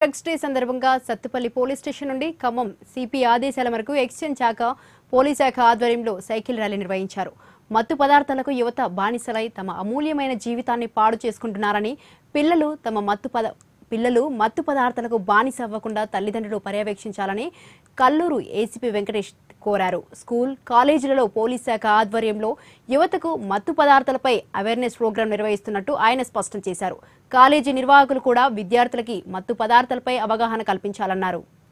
drugs day సందర్భంగా Sathupalli police station నుండి Khammam CP ఆదేశాల మేరకు ఎక్స్చేంజ్ శాఖ పోలీస్ శాఖ ఆధ్వర్యంలో సైకిల్ ర్యాలీ నిర్వహించారు మత్తు పదార్థాలకు యువత బానిసలై తమ అమూల్యమైన జీవితాన్ని పాడు చేసుకుంటున్నారని పిల్లలు తమ మత్తు పద పిల్లలు మత్తు పదార్థాలకు బానిస అవ్వకుండా తల్లిదండ్రులు పర్యవేక్షించాలని కల్లూరు ఏసీపీ వెంకటేష్ కోరారు స్కూల్ కాలేజీలలో పోలీస్ శాఖ ఆధ్వర్యంలో యువతకు మత్తు పదార్థాలపై అవేర్నెస్ ప్రోగ్రాం నిర్వహిస్తున్నట్టు ఆయన స్పష్టం చేశారు కాలేజీ నిర్వాహకులు కూడా విద్యార్థులకి మత్తు పదార్థాలపై అవగాహన కల్పించాలన్నారు